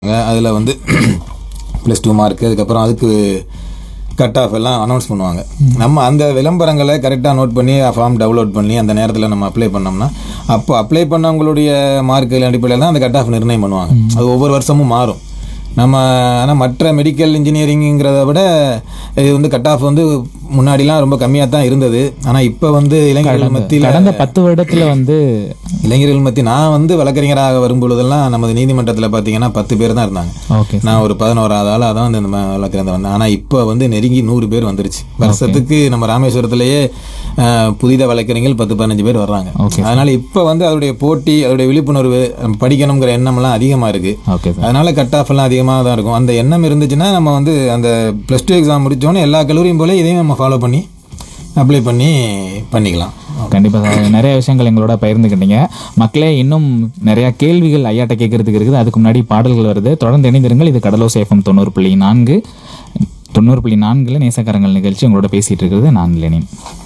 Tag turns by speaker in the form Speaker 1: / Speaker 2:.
Speaker 1: அதில் வந்து plus two mark அதுக்கப்புறம் அதுக்கு கட் ஆஃப் எல்லாம் அனௌன்ஸ் பண்ணுவாங்க நம்ம அந்த விளம்பரங்களை கரெக்டாக நோட் பண்ணி ஃபார்ம் டவுன்லோட் பண்ணி அந்த நேரத்தில் நம்ம அப்ளை பண்ணோம்னா அப்போ அப்ளை பண்ணவங்களுடைய மார்க்குகள் அடிப்படையில் தான் அந்த கட் ஆஃப் நிர்ணயம் பண்ணுவாங்க அது ஒவ்வொரு வருஷமும் மாறும் நம்ம ஆனால் மற்ற மெடிக்கல் இன்ஜினியரிங்கிறத விட இது வந்து கட் ஆஃப் வந்து முன்னாடிலாம் ரொம்ப கம்மியாக தான் இருந்தது ஆனால் இப்போ வந்து இளைஞர்கள் மத்தியில்
Speaker 2: கடந்த பத்து வருடத்துல வந்து
Speaker 1: இளைஞர்கள் மத்தி நான் வந்து வழக்கறிஞராக வரும்பொழுதெல்லாம் நமது நீதிமன்றத்தில் பார்த்தீங்கன்னா பத்து பேர் தான் இருந்தாங்க
Speaker 2: ஓகே
Speaker 1: நான் ஒரு பதினோராவது ஆள் அதான் வந்து இந்த ம- வழக்கறிஞர் வந்தேன் ஆனால் இப்போ வந்து நெருங்கி நூறு பேர் வந்துருச்சு வருஷத்துக்கு நம்ம ராமேஸ்வரத்திலேயே அஹ், புதித வழக்கறிஞர்கள் பத்து பதினஞ்சு பேர் வர்றாங்க
Speaker 2: Okay.
Speaker 1: அதனால இப்போ வந்து அதோடைய போட்டி அதோடைய விழிப்புணர்வு நம்ம படிக்கணுங்கிற எண்ணம்லாம் அதிகமாக இருக்கு
Speaker 2: ஓகே சார்
Speaker 1: அதனால கட் ஆஃப் எல்லாம் அதிகமாக தான் இருக்கும் அந்த எண்ணம் இருந்துச்சுன்னா நம்ம வந்து அந்த ப்ளஸ் டூ எக்ஸாம் முடிச்சோன்னே எல்லா கல்லூரியும் போல இதையும் நம்ம ஃபாலோ பண்ணி அப்ளை பண்ணி பண்ணிக்கலாம்
Speaker 2: கண்டிப்பா சார் நிறைய விஷயங்கள் எங்களோட பகிர்ந்துக்கிட்டீங்க மக்களே இன்னும் நிறைய கேள்விகள் ஐயாட்ட கேட்கறதுக்கு இருக்குது அதுக்கு முன்னாடி பாடல்கள் வருது தொடர்ந்து இணைந்திருங்கள் இது கடலோ சேஃபம் தொண்ணூறு புள்ளி நான்கு தொண்ணூறு புள்ளி நான்குல நேசக்காரங்கள் நிகழ்ச்சி உங்களோட பேசிட்டு இருக்கிறது நான் லெனின்